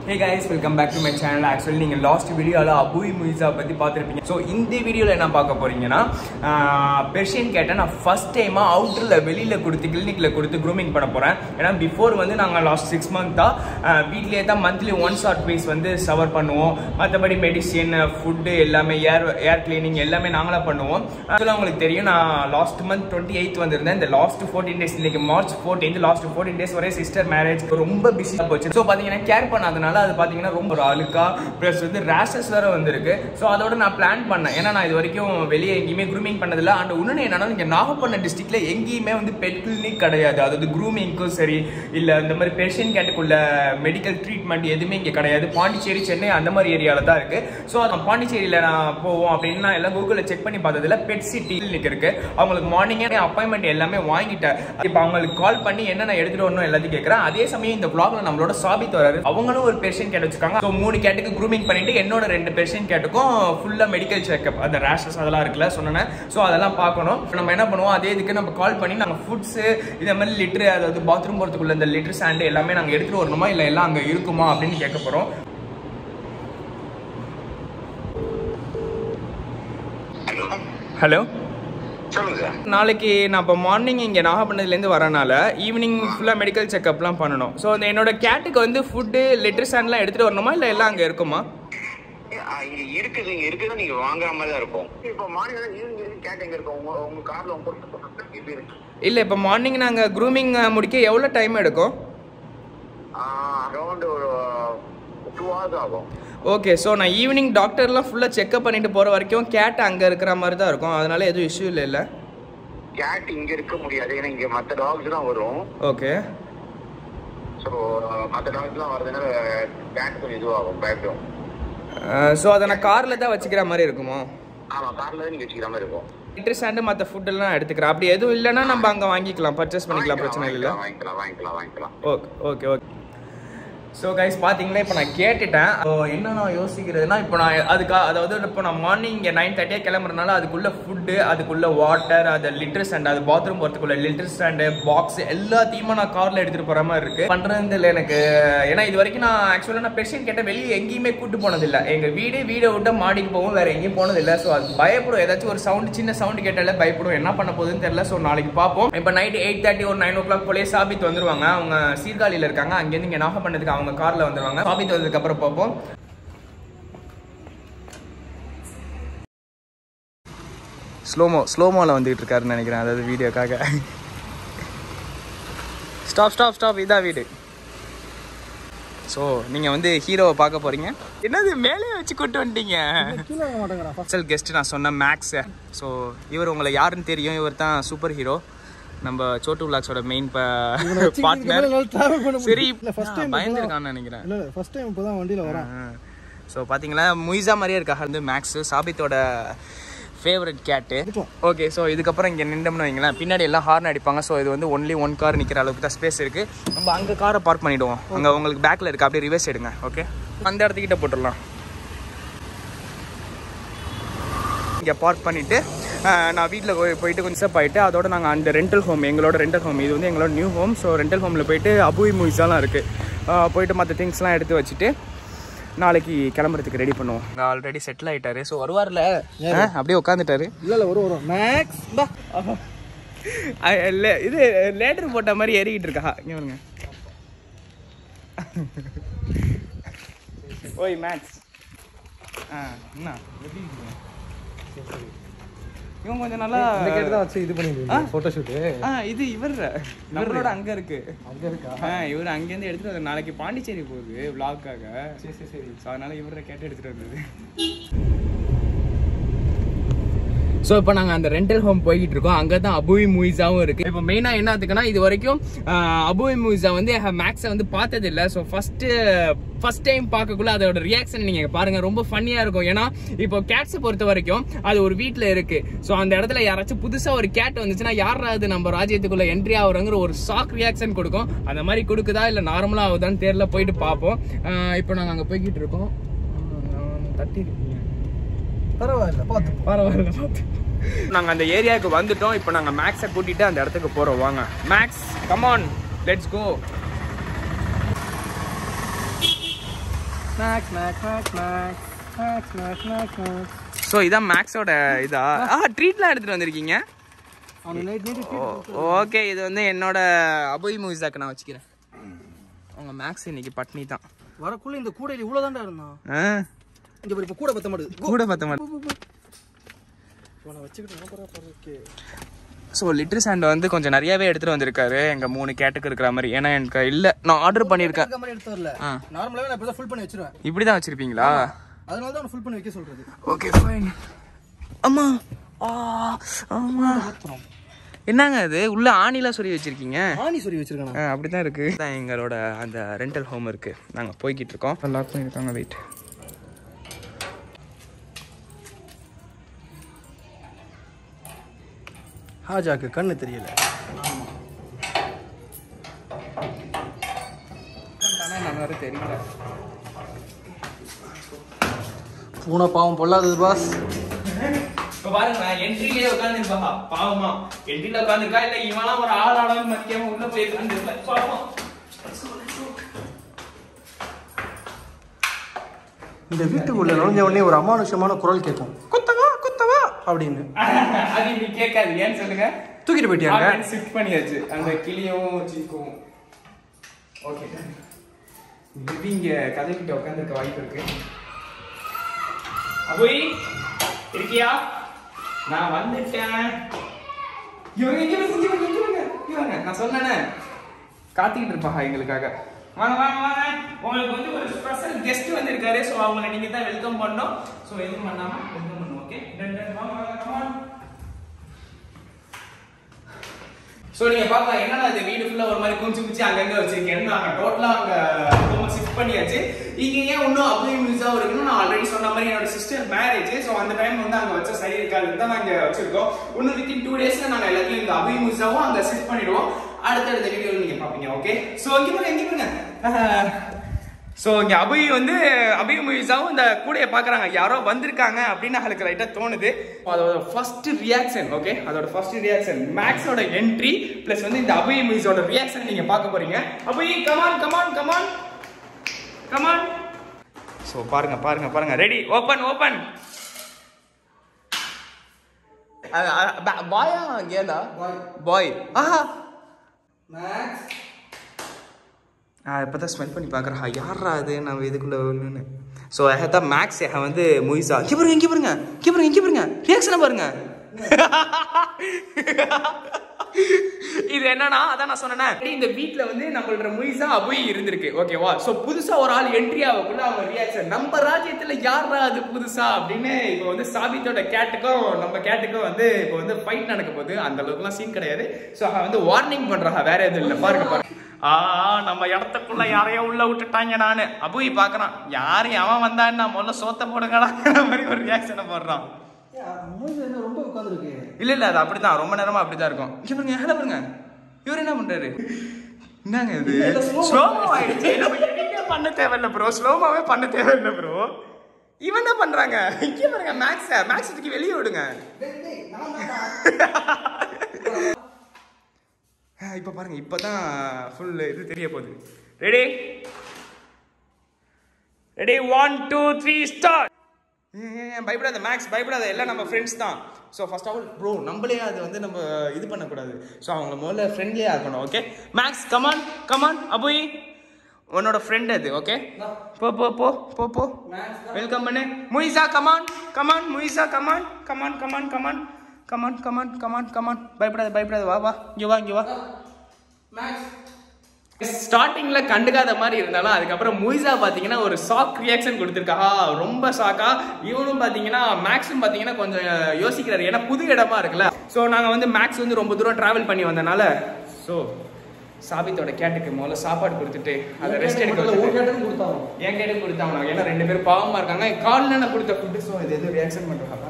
Hey guys welcome back to my channel actually நீங்கள் last வீடியோவில் அபுய் முயிஸா பற்றி பார்த்துருப்பீங்க ஸோ இந்த வீடியோவில் என்ன பார்க்க போறீங்கன்னா பெர்ஷியன் கேட்டை நான் ஃபர்ஸ்ட் டைமாக அவுட்டரில் வெளியில் கொடுத்து கிளினிக்கில் கொடுத்து க்ரூமிங் பண்ண போகிறேன் ஏன்னா பிஃபோர் வந்து நாங்கள் லாஸ்ட் சிக்ஸ் மந்த்தாக வீட்லேயே தான் மந்த்லி ஒன்ஸ் ஆர் ட்வைஸ் வந்து சவர் பண்ணுவோம் மற்றபடி மெடிசின் ஃபுட்டு எல்லாமே ஏர் ஏர் கிளீனிங் எல்லாமே நாங்களாக பண்ணுவோம் ஆக்சுவலாக உங்களுக்கு தெரியும் நான் லாஸ்ட் மந்த் டுவெண்ட்டி எயித் வந்திருந்தேன் இந்த லாஸ்ட் ஃபோர்டீன் டேஸ் இன்னைக்கு March fourteen last fourteen days வரை சிஸ்டர் மேரேஜ் ரொம்ப பிஸியாக போச்சு ஸோ பார்த்தீங்கன்னா கேர் பண்ணாதனால அது பார்த்தீங்கன்னா ரொம்ப ஒரு அழுக்கா ப்ளஸ் வந்து ரேஷஸ் வேற வந்திருக்கு ஸோ அதோட நான் பிளான் பண்ணேன் ஏன்னா நான் இது வரைக்கும் வெளியே எங்கேயுமே க்ரூமிங் பண்ணதில்ல அண்ட் இன்னொன்று என்னன்னா இங்கே நாகப்பட்டினம் டிஸ்ட்ரிக்ட்ல எங்கேயுமே வந்து பெட் கிளினிக் கிடையாது அதாவது க்ரூமிங்க்கும் சரி இல்லை இந்த மாதிரி பெர்ஷியன் கேட்டுக்குள்ள மெடிக்கல் ட்ரீட்மெண்ட் எதுவுமே இங்கே கிடையாது பாண்டிச்சேரி சென்னை அந்த மாதிரி ஏரியாவில் தான் இருக்கு ஸோ நான் பாண்டிச்சேரியில் நான் போவோம் அப்படின்னு நான் எல்லாம் கூகுளில் செக் பண்ணி பார்த்ததுல பெட் சிட்டி கிளினிக் இருக்கு அவங்களுக்கு மார்னிங்கே அப்பாயின்மெண்ட் எல்லாமே வாங்கிட்டேன் இப்போ அவங்களுக்கு கால் பண்ணி என்னென்ன எடுத்துட்டு வரணும் எல்லாத்தையும் கேட்குறேன் அதே சமயம் இந்த vlogல நம்மளோட சாபித் வராரு அவங்களும் ஒரு பெர்ஷியன் கேட் வச்சிருக்காங்க ஸோ மூணு கேட்டுக்கு க்ரூமிங் பண்ணிட்டு என்னோட ரெண்டு பெர்ஷியன் கேட்டுக்கும் ஃபுல்லாக மெடிக்கல் செக்அப் அந்த ரேஷஸ் அதெல்லாம் இருக்குல்ல சொன்னேன் ஸோ அதெல்லாம் பார்க்கணும் இப்ப நம்ம என்ன பண்ணுவோம் அதே இதுக்கு நம்ம கால் பண்ணி நாங்கள் ஃபுட்ஸு இதே மாதிரி லிட்டரு அதாவது பாத்ரூம் போகிறதுக்குள்ள இந்த லிட்டர் சாண்டு எல்லாமே நாங்கள் எடுத்துட்டு வரணுமா இல்லை எல்லாம் அங்கே இருக்குமா அப்படின்னு கேட்க போகிறோம் ஹலோ ஹலோ சொல்லுங்க நாளைக்கு நான் இப்போ மார்னிங் இங்கே நாகப்பட்டினத்துலேருந்து வரனால ஈவினிங் ஃபுல்லாக மெடிக்கல் செக்அப்லாம் பண்ணணும் ஸோ அந்த என்னோட கேட்டுக்கு வந்து ஃபுட்டு லிட்டர் சாண்ட்லாம் எடுத்துகிட்டு வரணுமா இல்லை எல்லாம் அங்கே இருக்குமா ஆ, இங்க இருக்குது இங்க இருக்குது நீங்க வாங்குற மாதிரி தான் இருக்கும் இப்போ மார்னிங் ஈவினிங் இருக்கு கேட் எங்க இருக்கும் உங்க உங்க கார்ல உங்க பொருள் எப்படி இருக்கு இல்லை இப்போ மார்னிங் நாங்கள் க்ரூமிங் முடிக்க எவ்வளோ டைம் எடுக்கும் அரௌண்ட் ஒரு டூ ஹவர்ஸ் ஆகும் ஓகே ஸோ நான் ஈவினிங் டாக்டர்லாம் ஃபுல்லாக செக்அப் பண்ணிட்டு போகிற வரைக்கும் கேட் அங்கே இருக்கிற மாதிரி தான் இருக்கும் அதனால எதுவும் இஷ்யூ இல்லை இல்லை கேட் இங்க இருக்க முடியாது ஏன்னா இங்க மத்த டாக்ஸ் தான் வரும் ஓகே ஸோ மத்த டாக்ஸ் தான் வரதுனால கேட் கொஞ்சம் இதுவாகும் பயப்படும் ஸோ அதை நான் காரில் தான் வச்சுக்கிற மாதிரி இருக்குமா ஆமா கார்ல தான் நீங்க வச்சுக்கிற மாதிரி இருக்கும் லிட்டர் சாண்டு மற்ற ஃபுட்டெல்லாம் எடுத்துக்கிறேன் அப்படி எதுவும் இல்லைன்னா நம்ம அங்கே வாங்கிக்கலாம் பர்ச்சேஸ் பண்ணிக்கலாம் பிரச்சனை இல்லை வாங்கிக்கலாம் வாங்கிக்கலாம் வாங்கிக்கலாம் okay okay okay so guys பார்த்தீங்கன்னா இப்போ நான் கேட்டுட்டேன் ஸோ என்ன நான் யோசிக்கிறதுனா இப்போ நான் அதுக்கு அதாவது இப்போ நான் மார்னிங் இங்கே நைன் தேர்ட்டியாக கிளம்புறதுனால அதுக்குள்ள ஃபுட்டு அதுக்குள்ள வாட்டர் அது லிட்டர் ஸ்டாண்ட் அது பாத்ரூம் போகிறதுக்குள்ள லிட்டர் ஸ்டாண்டு பாக்ஸ் எல்லாத்தையுமே நான் காரில் எடுத்துகிட்டு போகிற மாதிரி இருக்கு பண்ணுறது இல்லை எனக்கு ஏன்னா இது வரைக்கும் நான் ஆக்சுவலாக நான் பெர்ஷியன் கேட்ட வெளியே எங்கேயுமே கூட்டு போனதில்லை எங்கள் வீடு வீடை விட்டு மாடிக்கு போவோம் வேற எங்கேயும் போனதில்லை ஸோ அது பயப்படும் ஏதாச்சும் ஒரு சவுண்ட் சின்ன சவுண்ட் கேட்டாலே பயப்படும் என்ன பண்ண போகுதுன்னு தெரியல ஸோ நாளைக்கு பார்ப்போம் இப்போ நைட் எயிட் தேர்ட்டி ஒரு நைன் ஓ கிளாக் போலே சாபித் வந்துருவாங்க அவங்க சீர்காழியில் இருக்காங்க அங்கேருந்து இங்கே நாகப்பட்டினத்துக்கு அவங்க காரில் வந்துருவாங்க சாபித் வந்ததுக்கு அப்புறம் பார்ப்போம் ஸ்லோமோ ஸ்லோமோவில் வந்துகிட்டு இருக்காருன்னு நினைக்கிறேன் அதாவது வீடியோக்காக ஸ்டாப் ஸ்டாப் ஸ்டாப் இதான் வீடு ஸோ நீங்கள் வந்து ஹீரோவை பார்க்க போகிறீங்க என்னது மேலே வச்சு கூட்டு வந்துட்டீங்க ஸ்பெஷல் கெஸ்ட் நான் சொன்ன மேக்ஸ் ஸோ இவர் உங்களை யாருன்னு தெரியும் இவர் தான் சூப்பர் ஹீரோ நம்ம சோட்டு விளாக்ஸோட மெயின் பார்ட்னர் சரி பயந்துருக்கான்னு நினைக்கிறேன் இல்ல ஃபர்ஸ்ட் டைம் இப்போதான் வண்டியில வரேன் ஸோ பார்த்தீங்களா முயிஸா மாதிரியே இருக்கா வந்து மேக்ஸ் சாபித்தோட ஃபேவரட் கேட்டு ஓகே ஸோ இதுக்கப்புறம் இங்கே நின்றோம்னு வைங்களேன் பின்னாடி எல்லாம் ஹார்ன் அடிப்பாங்க ஸோ இது வந்து ஒன்லி ஒன் கார் நிற்கிற அளவுக்கு தான் ஸ்பேஸ் இருக்குது நம்ம அங்கே காரை பார்க் பண்ணிவிடுவோம் அங்கே உங்களுக்கு பேக்கில் இருக்கு அப்படியே ரிவர்ஸ் எடுங்க ஓகே அந்த இடத்துக்கிட்ட போட்டுடலாம் இங்கே பார்க் பண்ணிவிட்டு நான் வீட்டில் போய் போயிட்டு கொஞ்சம் ஸ்டெப் ஆகிட்டு அதோட நாங்கள் அந்த ரெண்டல் ஹோம் எங்களோட ரெண்டல் ஹோம் இது வந்து எங்களோட நியூ ஹோம் ஸோ ரெண்டல் ஹோமில் போயிட்டு அபுய் மூவிஸாலாம் இருக்குது போயிட்டு மற்ற திங்ஸ்லாம் எடுத்து வச்சுட்டு நாளைக்கு கிளம்புறதுக்கு ரெடி பண்ணுவோம் ஆல்ரெடி செட்டில் ஆயிட்டாரு ஸோ வருவார்ல ஆ, அப்படியே உட்காந்துட்டாரு இல்ல இல்ல வரும் வரும் மேக்ஸ் பா இது லேட்டர் போட்ட மாதிரி ஏறிக்கிட்டு இருக்கா இங்கே பாருங்க ஓய் மேக்ஸ் ஆ என்ன எப்படி இருக்கீங்க? இவன் கொஞ்சம் நல்லா இந்த கேட்டு தான் வச்சு இது பண்ணிருக்கீங்க போட்டோ ஷூட் ஆ இது இவர் நம்மளோட அங்க இருக்கு அங்க இருக்கா ஆ இவர் அங்கேருந்து எடுத்துட்டு வந்தாரு. நாளைக்கு பாண்டிச்சேரி போகுது vlogக்காக சரி சரி சரி ஸோ அதனால இவரை கேட்டு எடுத்துட்டு வந்தது ஸோ இப்போ நாங்கள் அந்த ரெண்டல் ஹோம் போய்கிட்டு இருக்கோம் அங்கே தான் அபுவி மூவிஸாவும் இருக்கு இப்போ மெயினாக என்ன ஆகுதுன்னா இது வரைக்கும் அபுவி மூவிஸா வந்து மேக்ஸை வந்து பார்த்தது இல்லை ஸோ ஃபர்ஸ்ட் ஃபர்ஸ்ட் டைம் பார்க்கக்குள்ள அதோட ரியாக்ஷன் நீங்க பாருங்க ரொம்ப ஃபன்னியா இருக்கும் ஏன்னா இப்போ கேட்ஸை பொறுத்த வரைக்கும் அது ஒரு வீட்டில் இருக்கு ஸோ அந்த இடத்துல யாராச்சும் புதுசா ஒரு கேட் வந்துச்சுன்னா யாராவது நம்ம ராஜ்யத்துக்குள்ள என்ட்ரி ஆகுறங்கிற ஒரு ஷாக் ரியாக்ஷன் கொடுக்கும் அந்த மாதிரி கொடுக்குதா இல்லை நார்மலா ஆகுதான்னு தெரியல போயிட்டு பார்ப்போம் ஆஹ் இப்போ நாங்கள் அங்கே போய்கிட்டு இருக்கோம் ஆஹ் தட்டி இருக்கீங்க பரவாயில்ல பார்த்து பரவாயில்ல பார்த்து நாங்கள் அந்த ஏரியாவுக்கு வந்துட்டோம் இப்போ நாங்கள் மேக்ஸை கூட்டிட்டு அந்த இடத்துக்கு போகிறோம் வாங்க Max come on let's go snacks snacks snacks snacks snacks snacks snacks snacks so இதான் மேக்ஸோட இதா ஆ ட்ரீட்லாம் எடுத்துகிட்டு வந்திருக்கீங்க அவனுக்கு நைட் நைட்டு ஓகே இது வந்து என்னோட அபோய் மூவிஸாக்கு நான் வச்சுக்கிறேன் உங்கள் மேக்ஸ் இன்னைக்கு பட்னி தான் வரக்குள்ள இந்த கூடையில் இவ்வளோ தாண்டா இருந்தான் ஆ இங்க பாரு இப்போ கூட பத்த மாட்டுது கூட பத்த மாட்டேன் இவனை வச்சுக்கிட்டு ஓகே ஸோ லிட்டர் சாண்ட் வந்து கொஞ்சம் நிறையாவே எடுத்துகிட்டு வந்திருக்காரு எங்கள் மூணு கேட்டுக்கு இருக்கிற மாதிரி ஏன்னா எனக்கு இல்லை நான் ஆர்டர் பண்ணியிருக்கேன் இருக்க மாதிரி எடுத்து வரல ஆ நார்மலாவே நான் இப்பதான் ஃபுல் பண்ணி வச்சிருவேன் இப்படி தான் வச்சுருப்பீங்களா அதனால தான் ஃபுல் பண்ணி வைக்க சொல்றது ஓகே ஃபைன் அம்மா ஆ ஆமா என்னங்க அது உள்ள ஆணிலாம் சொல்லி வச்சிருக்கீங்க ஆணி சொல்லி வச்சிருக்கானா ஆ அப்படிதான் இருக்கு தான் எங்களோட அந்த ரெண்டல் ஹோம் இருக்கு நாங்க போய்கிட்டு இருக்கோம் லாக் பண்ணிருக்காங்க வெயிட் ஹாஜாக்கு கண்ணு தெரியல நான் வேற தெரியல பூனை பாவம் பொல்லாதது பாஸ் இப்போ பாருங்க என்ட்ரிலேயே உட்காந்துருப்பா பாவமா என்ட்ரில உட்காந்துருக்கா இல்ல இவனா ஒரு ஆள் ஆளான்னு மத்தியாம உள்ள போய் உட்காந்துருப்பா பாவம் இந்த வீட்டுக்குள்ள நுழைஞ்ச உடனே ஒரு அமானுஷமான குரல் கேட்கும் குத்தவா குத்தவா அப்படின்னு அது இப்படி கேட்காது ஏன்னு சொல்லுங்க தூக்கிட்டு போயிட்டியாங்க ஷிஃப்ட் பண்ணியாச்சு அந்த கிளியும் சீக்கும் ஓகே இது இங்க கதைக்கிட்ட உட்காந்துருக்க வாய்ப்பு இருக்கு அபோய் இருக்கியா நான் வந்துட்டேன் இவங்க இங்க வந்து இங்க வந்து இங்க வாங்க இங்க வாங்க நான் சொன்னேனே காத்துக்கிட்டு இருப்பாங்க எங்களுக்காக வாங்க வாங்க வாங்க உங்களுக்கு வந்து ஒரு ஸ்பெஷல் கெஸ்ட் வந்திருக்காரு ஸோ அவங்கள நீங்க தான் வெல்கம் பண்ணோம் ஸோ எதுவும் பண்ணாம வெல்கம் பண்ணுவோம் ஓகே டன் டன் வாங்க வாங்க come on. ஸோ நீங்க பார்க்கலாம் என்னடா இது வீடு ஃபுல்லா ஒரு மாதிரி குஞ்சு குச்சி அங்கங்க வச்சிருக்கேன்னு நாங்க டோட்டலா அங்க ரூம் ஷிஃப்ட் பண்ணியாச்சு இங்க ஏன் இன்னும் அப்படியே மியூஸா இருக்குன்னு நான் ஆல்ரெடி சொன்ன மாதிரி என்னோட சிஸ்டர் மேரேஜ் ஸோ அந்த டைம் வந்து அங்க வச்ச சரி இருக்காது தான் நாங்க வச்சிருக்கோம் இன்னும் வித்தின் டூ டேஸ்ல நாங்க எல்லாத்தையும் இந்த அபி மியூஸாவும் அங்க ஷிஃப்ட் பண்ணிடுவோம் அடுத்தடுத்த வீடியோவில் நீங்க பாப்பீங்க ஓகே ஸோ இங்க பாருங்க இங்க பாருங்க ஸோ இங்கே அபி வந்து அபி மூவிஸாவும் இந்த கூடையை பார்க்குறாங்க யாரோ வந்திருக்காங்க அப்படின்னு அவளுக்கு லைட்டாக தோணுது அதோட ஃபர்ஸ்ட் ரியாக்ஷன் ஓகே அதோட ஃபர்ஸ்ட் ரியாக்ஷன் மேக்ஸோட என்ட்ரி ப்ளஸ் வந்து இந்த அபி மூவிஸோட ரியாக்ஷன் நீங்கள் பார்க்க போறீங்க Abi come on come on come on come on so பாருங்க பாருங்க பாருங்க ரெடி ஓப்பன் ஓப்பன் பாயா கேலா பாய் ஆஹா மேக்ஸ் நான் இப்போ தான் ஸ்மெல் பண்ணி பார்க்குறேன் யாரா அது நம்ம இதுக்குள்ளே வரணும்னு ஸோ தான் மேக்ஸ் வந்து மூவிஸா இங்கே பாருங்க இங்கே பாருங்க இங்கே பாருங்க இங்கே பாருங்க ரியாக்ஷனை பாருங்க இது என்னன்னா அதான் நான் சொன்னேன் இந்த வீட்ல வந்து நம்மளோட முயிசா அபுய் இருந்திருக்கு ஓகேவா சோ புதுசா ஒரு ஆள் என்ட்ரி ஆகக்குள்ள அவங்க ரியாக்ஷன் நம்ம ராஜ்யத்துல யாரா அது புதுசா அப்படின்னு இப்போ வந்து சாபித்தோட கேட்டுக்கும் நம்ம கேட்டுக்கும் வந்து இப்போ வந்து ஃபைட் நடக்க போகுது அந்த அளவுக்குலாம் சீன் கிடையாது சோ அவ வந்து வார்னிங் பண்றாங்க வேற எதுவும் இல்லை பாருங்க பாருங்க ஆ நம்ம இடத்துக்குள்ள யாரையோ உள்ள விட்டுட்டாங்க நானு அபுய் பாக்குறான் யாரு அவன் வந்தான்னு நான் முதல்ல சோத்த போடுங்கடா மாதிரி ஒரு ரியாக்ஷனை போடுறான் மூஞ்சி என்ன ரொம்ப உட்காந்துருக்கு இல்ல இல்ல அது அப்படிதான் ரொம்ப நேரமா அப்படிதான் இருக்கும் இங்க பாருங்க ஹலோ பாருங்க இவர் என்ன பண்றாரு என்னங்க இது ஸ்லோமோ ஆயிடுச்சு நம்ம எடிட்டே பண்ண தேவையில்ல ப்ரோ ஸ்லோமாவே பண்ண தேவையில்ல ப்ரோ இவன் என்ன பண்றாங்க இங்க பாருங்க மேக்ஸ் மேக்ஸ் தூக்கி வெளியே விடுங்க ஆ, இப்ப பாருங்க இப்பதான் ஃபுல் இது தெரிய போகுது ready ready one two three start பயப்படாத மேக்ஸ் பயப்படாத எல்லாம் நம்ம ஃப்ரெண்ட்ஸ் தான் so first of all bro நம்மளே அது வந்து நம்ம இது பண்ணக்கூடாது ஸோ அவங்கள முதல்ல ஃப்ரெண்ட்லியாக இருக்கணும் ஓகே மேக்ஸ் கமான் கமான் அபுய் உன்னோட ஃப்ரெண்ட் அது ஓகே போ போ போ போ போ வெல்கம் பண்ணு முயிசா கமான் கமான் முயிசா come on come on come on come on come on come on come on come on பயப்படாத பயப்படாத வா வா இங்கே வா இங்கே வா ஸ்டார்டிங்ல கண்டுக்காத மாதிரி இருந்தாலும் அதுக்கப்புறம் முய்சா பாத்தீங்கன்னா ஒரு ஷாக் ரியாக்ஷன் கொடுத்துருக்கா ரொம்ப ஷாக்கா இவனும் பாத்தீங்கன்னா மேக்ஸும் பாத்தீங்கன்னா கொஞ்சம் யோசிக்கிறாரு ஏன்னா புது இடமா இருக்குல்ல ஸோ நாங்க வந்து மேக்ஸ் வந்து ரொம்ப தூரம் டிராவல் பண்ணி வந்தனால ஸோ சாபித்தோட கேட்டுக்கு முதல்ல சாப்பாடு கொடுத்துட்டு அதை ரெஸ்ட் எடுக்க ஒரு வச்சுட்டு, கேட்டதும் கொடுத்தாங்க என் கேட்டு கொடுத்தாங்க ஏன்னா ரெண்டு பேரும் பாவமா இருக்காங்க காலில் நான் கொடுத்த ஃபுட்டு ஸோ இது எதுவும் ரியாக்ஷன் பண்றாங்க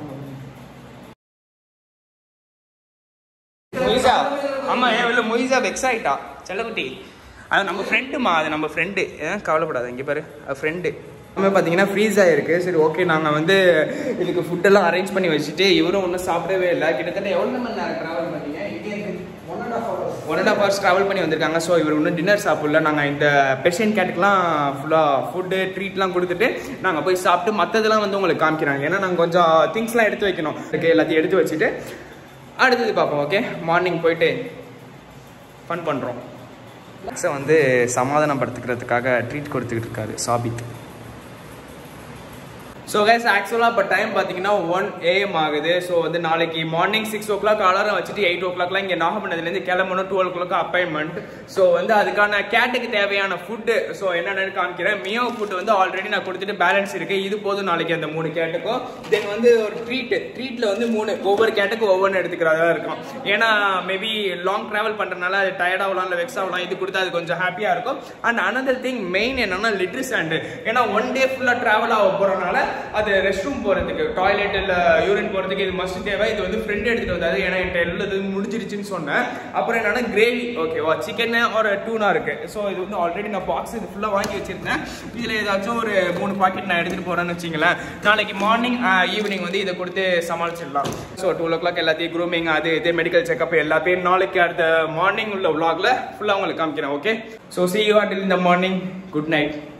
மொய்சா ஆமா ஏன் இல்லை மொய்சா வெக்ஸ் ஆயிட்டா செல்லக்குட்டி அது நம்ம ஃப்ரெண்டுமா அது நம்ம ஃப்ரெண்டு ஏன் கவலைப்படாத இங்கே பாரு அது ஃப்ரெண்டு நம்ம பார்த்தீங்கன்னா ஃப்ரீஸ் ஆயிருக்கு சரி ஓகே நாங்கள் வந்து இதுக்கு ஃபுட்டெல்லாம் அரேஞ்ச் பண்ணி வச்சுட்டு இவரும் ஒன்றும் சாப்பிடவே இல்லை கிட்டத்தட்ட எவ்வளோ மணி நேரம் ட்ராவல் பண்ணீங்க இங்கே one and half hours one and half hours travel பண்ணி வந்திருக்காங்க ஸோ இவர் இன்னும் டின்னர் சாப்பிடல நாங்கள் இந்த பெர்ஷியன் கேட்டுக்கெலாம் ஃபுல்லாக ஃபுட்டு ட்ரீட்லாம் கொடுத்துட்டு நாங்கள் போய் சாப்பிட்டு மற்றதெல்லாம் வந்து உங்களுக்கு காமிக்கிறாங்க ஏன்னா நாங்கள் கொஞ்சம் திங்ஸ்லாம் எடுத்து வைக்கணும் இருக்கு எல்லாத்தையும் எடுத்து வச்சுட்டு அடுத்தது பார்ப்போம் ஓகே மார்னிங் போயிட்டு ஃபன் பண்ணுறோம் லக்ஸை வந்து சமாதானப்படுத்திக்கிறதுக்காக ட்ரீட் கொடுத்துக்கிட்டு இருக்காரு சாபித் ஸோ கைஸ் ஆக்சுவலாக இப்போ டைம் பார்த்தீங்கன்னா ஒன் ஏஎம் ஆகுது ஸோ வந்து நாளைக்கு morning six o'clock alarm வச்சுட்டு எயிட் ஓ கிளாக்லாம் இங்கே நாகப்பட்டினத்துலேருந்து கிளம்பணும் twelve o'clock appointment so வந்து அதுக்கான கேட்டுக்கு தேவையான ஃபுட்டு ஸோ என்னென்னு காமிக்கிறேன் மியோ ஃபுட் வந்து ஆல்ரெடி நான் கொடுத்துட்டு பேலன்ஸ் இருக்கு இது போதும் நாளைக்கு அந்த மூணு கேட்டுக்கும் தென் வந்து ஒரு ட்ரீட் ட்ரீட்டில் வந்து மூணு ஒவ்வொரு கேட்டுக்கும் ஒவ்வொன்று எடுத்துக்கிறதா இருக்கும் ஏன்னா மேபி லாங் ட்ராவல் பண்ணுறதுனால அது டயர்ட் ஆகலாம் இல்லை வெக்ஸ் ஆகலாம் இது கொடுத்தா அது கொஞ்சம் ஹாப்பியாக இருக்கும் அண்ட் அனதர் திங் மெயின் என்னன்னா லிட்ரு ஸ்டாண்டு ஏன்னா ஒன் டே ஃபுல்லாக ட்ராவல் ஆக போகிறனால அது ரெஸ்ட் ரூம் போகிறதுக்கு டாய்லெட் இல்லை யூரின் போகிறதுக்கு இது மஸ்ட் தேவை இது வந்து ஃப்ரெண்ட் எடுத்துகிட்டு வந்தாரு ஏன்னா என்கிட்ட உள்ளது முடிஞ்சிருச்சுன்னு சொன்னேன் அப்புறம் என்னன்னா கிரேவி ஓகேவா சிக்கன் ஒரு டூனா இருக்கு ஸோ இது வந்து ஆல்ரெடி நான் பாக்ஸ் இது ஃபுல்லாக வாங்கி வச்சிருந்தேன் இதில் ஏதாச்சும் ஒரு மூணு பாக்கெட் நான் எடுத்துகிட்டு போகிறேன்னு வச்சிங்களேன் நாளைக்கு மார்னிங் ஈவினிங் வந்து இதை கொடுத்து சமாளிச்சிடலாம் ஸோ டூ ஓ கிளாக் எல்லாத்தையும் க்ரூமிங் அது இது மெடிக்கல் செக்அப் எல்லாத்தையும் நாளைக்கு அடுத்த மார்னிங் உள்ள vlogல ஃபுல்லாக உங்களுக்கு காமிக்கிறேன் okay so see you until இந்த மார்னிங் குட் நைட்